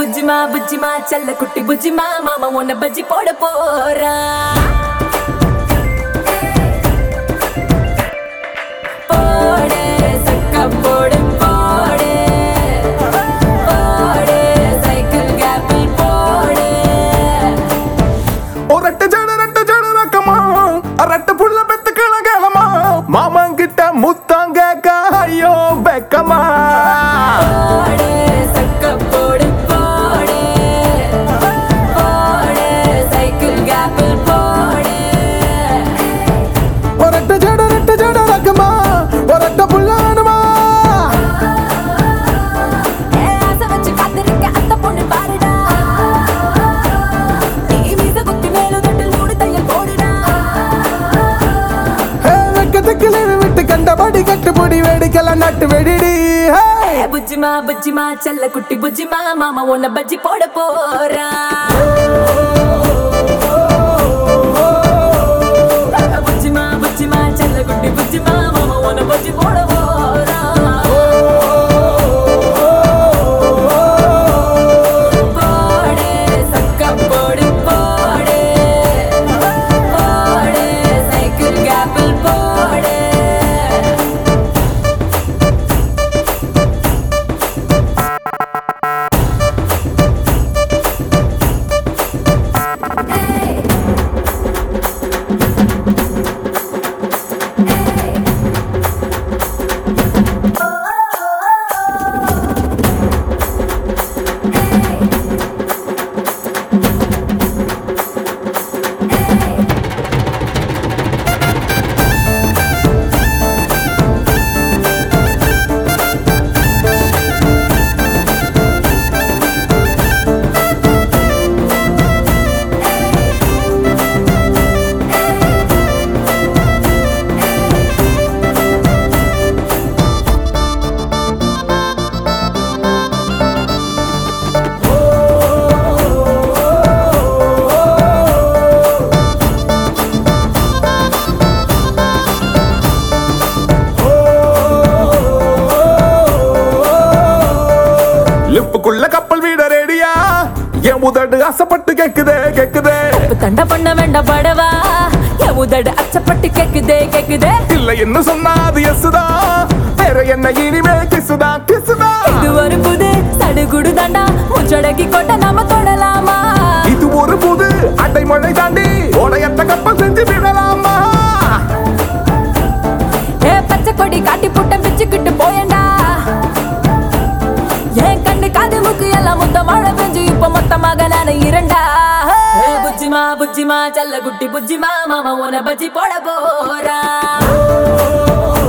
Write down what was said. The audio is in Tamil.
புஜ்ஜிமா புஜ்ஜிமா செல்ல குட்டி புஜ்ஜிமா மாமா உன்னை பஜ்ஜி போட போறா போடு சக்கா போடு போடு போடு சைக்கிள் கேப்பில் போடு ஒரு ரெட்ட ஜட ரெட்ட ஜட ரக்கமா ரெட்ட புள்ள பெத்து கிழங்கலமா மாமன் கிட்ட முத்தம் கேட்க ஐயோ வெக்கமா போடு சக்க போடு போடு போடு சைக்கிள் கேப்பில் போடு ஒரு ரெட்ட ஜட ரெட்ட ஜட ரக்கமா ஒரு ரெட்ட புள்ளானுமா ஏ ஆசை வச்சு காத்திருக்க அந்த பொண்ணு பாருடா நீ மீச குத்தி மேல தொட்டில் மூடு தையல் போடுடா ஹே வெக்கத்துக்கு leave விட்டு கண்டபடி கட்டுப்படி வேடிக்கலாம் நட்டு வெடிடி ஹே ஏ புஜ்ஜிமா புஜ்ஜிமா செல்ல குட்டி புஜ்ஜிமா மாமா உன்னை பஜ்ஜி போட போறா புஜ்ஜிமா புஜ்ஜிமா செல்ல குட்டி புஜ்ஜிமா மாமா உன்னை பஜ்ஜி போட போறா போடு சக்கா போடு போடு போடு சைக்கிள் கேப்பில் போடு லிப்புக்குள்ள கப்பல் வீட ரெடியா என் உதடு ஆசைப்பட்டு கேக்குதே கேக்குதே இப்ப தண்டை பண்ண வேண்டாம் படவா என் உதடு அச்சப்பட்டு கேக்குதே கேக்குதே இல்ல என்ன சொன்னா அது எசுதா வேற என்ன இனிமே கிசுதா கிசுதா இது ஒரு புது சடுகுடு தாண்டா முச்சடக்கி கொட்ட நாம தொடலாமா இது ஒரு புது அடைமழை தாண்டி உடையத்த கப்பல் செஞ்சு விடலாமா ஏ பச்சை கொடி காட்டி புட்டம் பிச்சுக்கிட்டு போயண்டா என் கண்ணு காது மூக்கு எல்லாம் மொத்த மழை பெஞ்சு இப்ப மொத்தமாக நானு இரண்டா ஏ புஜ்ஜிமா புஜ்ஜிமா செல்ல குட்டி புஜ்ஜிமா மாமா உன பஜ்ஜி போட போறா